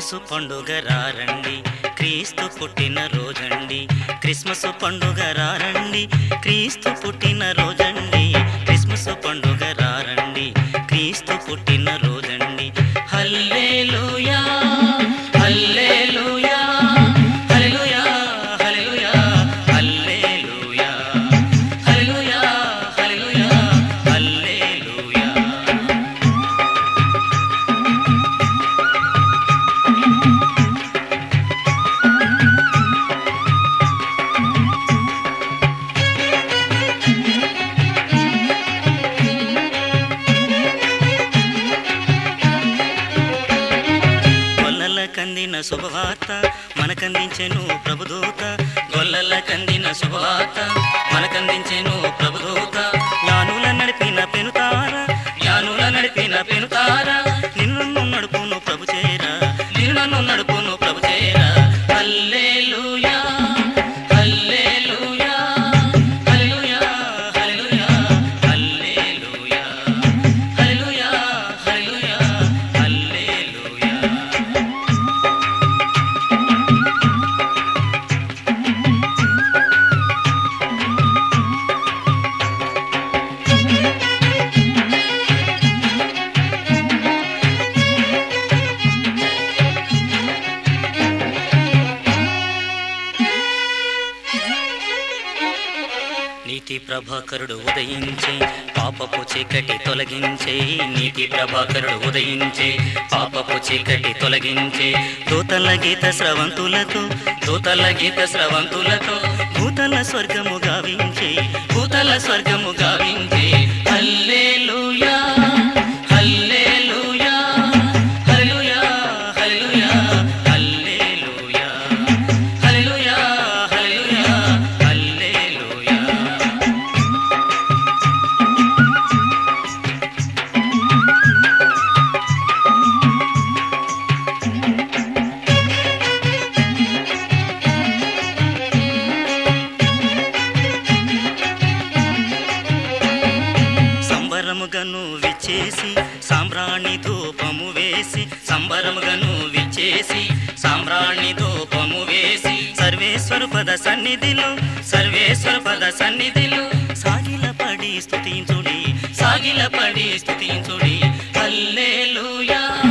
Christmas పండుగ రారండి క్రీస్తు పుట్టిన రోజండి క్రిస్మస్ పండుగ రారండి క్రీస్తు పుట్టిన రోజండి క్రిస్మస్ పండుగ రారండి క్రీస్తు పుట్టిన రోజండి హల్లెలూయా హల్లెలూయా హల్లెలూయా హల్లెలూయా హల్లెలూయా హల్లెలూయా హల్లెలూయా హల్లెలూయా గొల్లల కందిన శుభవార్త మనకందించెను ప్రభుదూత గొల్లల కందిన శుభవార్త మనకందించెను ప్రభుదూత జ్ఞానుల నడిపిన పెనుతార జ్ఞానుల నడిపిన పెనుతార నిన్ను నన్ను నడుపును ప్రభు చేరా నిన్ను నన్ను నడుపును ప్రభు చేరా హల్లెలూయా హల్లెలూయా హల్లెలూయా హల్లెలూయా హల్లెలూయా హల్లెలూయా హల్లెలూయా హల్లెలూయా నీతి ప్రభాకరుడు ఉదయించే పాపపు చీకటి తొలగించే నీతి ప్రభాకరుడు ఉదయించే పాపపు చీకటి తొలగించే దూతల గీత స్రవంతులతో దూతల గీత స్రవంతులతో భూతల స్వర్గము గావించే భూతల స్వర్గము గావించే హల్లెలూయా హల్లెలూయా హల్లెలూయా హల్లెలూయా హల్లెలూయా హల్లెలూయా హల్లెలూయా హల్లెలూయా సంబరముగను విచ్చేసి సాంబ్రాణి ధూపము వేసి సంబరముగను విచ్చేసి సాంబ్రాణి ధూపము వేసి సర్వేశ్వరు పద సన్నిధిలో సర్వేశ్వర పద సన్నిధిలో సాగిల పడి స్తుతించుడి సాగిల పడి స్తుతించుడి హల్లెలూయా